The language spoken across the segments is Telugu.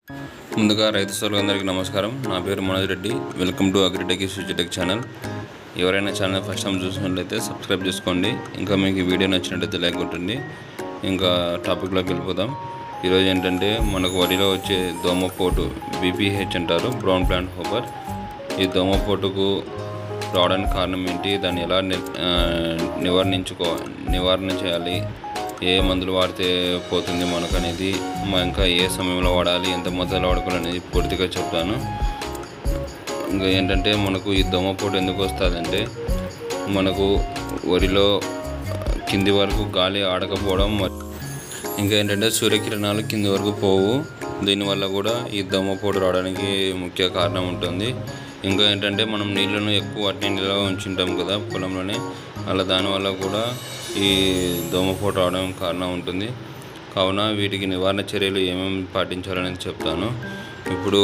ముందుగా రైతు సోదరులందరికీ నమస్కారం నా పేరు Manoj Reddy welcome to Agritech tech channel ఎవరైనా ఛానల్ ఫస్ట్ టైం చూసినట్లయితే సబ్స్క్రైబ్ చేసుకోండి ఇంకా మీకు ఈ వీడియో నచ్చినట్లయితే లైక్ కొట్టండి ఇంకా టాపిక్లోకి వెళ్ళిపోదాం ఈరోజు ఏంటంటే మనకు వరిలో వచ్చే దోమపోటు బీపీహెచ్ అంటారు బ్రౌన్ ప్లాంట్ హోపర్ ఈ దోమపోటుకు రావడానికి కారణం ఏంటి దాన్ని ఎలా ని ఆ, నివారించుకో నివారణ చేయాలి ఏ మందులు వాడితే పోతుంది మనకు అనేది మ- ఇంకా ఏ సమయంలో వాడాలి ఎంత మొత్తంలో వాడుకోవాలి అనేది పూర్తిగా చెప్తాను ఇంకా ఏంటంటే మనకు ఈ దోమపోటు ఎందుకు వస్తుందంటే మనకు వరిలో కింది వరకు గాలి ఆడకపోవడం మ- ఇంకా ఏంటంటే సూర్యకిరణాలు కింది వరకు పోవు దీనివల్ల కూడా ఈ దోమపోటు రావడానికి ముఖ్య కారణం ఉంటుంది ఇంకా ఏంటంటే మనం నీళ్ళను ఎక్కువ అట్నే నిల్వ ఉంచుంటాం కదా పొలంలోనే అలా దానివల్ల కూడా ఈ దోమపోటు రావడం కారణం ఉంటుంది కావున వీటికి నివారణ చర్యలు ఏమేమి పాటించాలనేది చెప్తాను ఇప్పుడు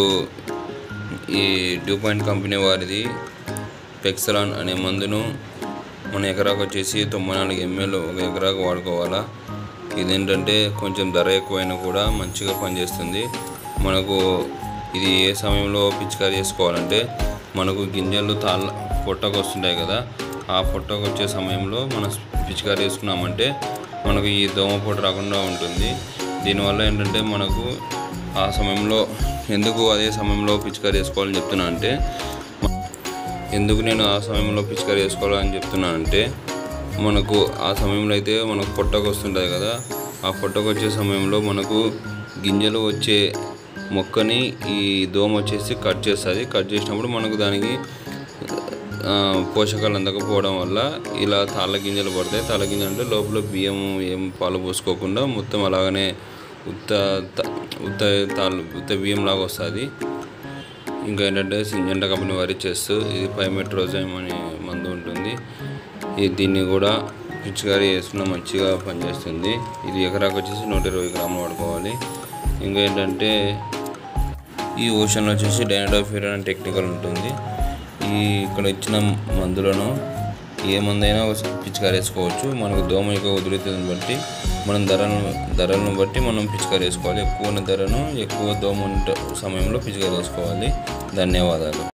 ఈ డ్యూ పాయింట్ కంపెనీ వారిది పెక్సలాన్ అనే మందును మన ఎకరాకు వచ్చేసి తొంభై నాలుగు ఎంఎల్ ఒక ఎకరాకు వాడుకోవాలా ఇదేంటంటే కొంచెం ధర ఎక్కువైనా కూడా మంచిగా పనిచేస్తుంది మనకు ఇది ఏ సమయంలో పిచికారీ చేసుకోవాలంటే మనకు గింజలు తాళ్ళ పొట్టకు వస్తుంటాయి కదా ఆ పొట్టకు వచ్చే సమయంలో మనం పిచికారీ చేసుకున్నామంటే మనకు ఈ దోమపోటు రాకుండా ఉంటుంది దీనివల్ల ఏంటంటే మనకు ఆ సమయంలో ఎందుకు అదే సమయంలో పిచికారీ చేసుకోవాలని చెప్తున్నా అంటే ఎందుకు నేను ఆ సమయంలో పిచికారీ చేసుకోవాలని చెప్తున్నానంటే మనకు ఆ సమయంలో అయితే మనకు పొట్టకు వస్తుంటుంది కదా ఆ పొట్టకు వచ్చే సమయంలో మనకు గింజలు వచ్చే మొక్కని ఈ దోమ వచ్చేసి కట్ చేస్తుంది కట్ చేసినప్పుడు మనకు దానికి ఆ, పోషకాలు అందకపోవడం వల్ల ఇలా తాళ్ళ గింజలు పడతాయి తాళ్ళ గింజలు అంటే లోపల బియ్యం ఏం పాలు పోసుకోకుండా మొత్తం అలాగనే ఉత్త త- ఉత్త తాళ్ళు ఉత్త బియ్యం లాగా వస్తుంది ఇంకా ఏంటంటే సింజంటా కంపెనీ వారి చేస్తూ ఇది పైమెట్రోజైమ్ అనే మందు ఉంటుంది ఇది దీన్ని కూడా పిచికారీ వేసుకున్న మంచిగా పనిచేస్తుంది ఇది ఎకరాకు వచ్చేసి నూట ఇరవై గ్రాములు వాడుకోవాలి ఇంకా ఏంటంటే ఈ ఓషన్లో వచ్చేసి డైనడోఫిర్ అనే టెక్నికల్ ఉంటుంది ఈ ఇక్కడ ఇచ్చిన మందులను ఏ మందైనా పిచికారీ వేసుకోవచ్చు మనకు దోమ యొక్క ఉధృతిని బట్టి మనం ధరను ధరలను బట్టి మనం పిచికారీ వేసుకోవాలి ఎక్కువ ఉన్న ధరను ఎక్కువ దోమ ఉంట సమయంలో పిచికారీ వేసుకోవాలి ధన్యవాదాలు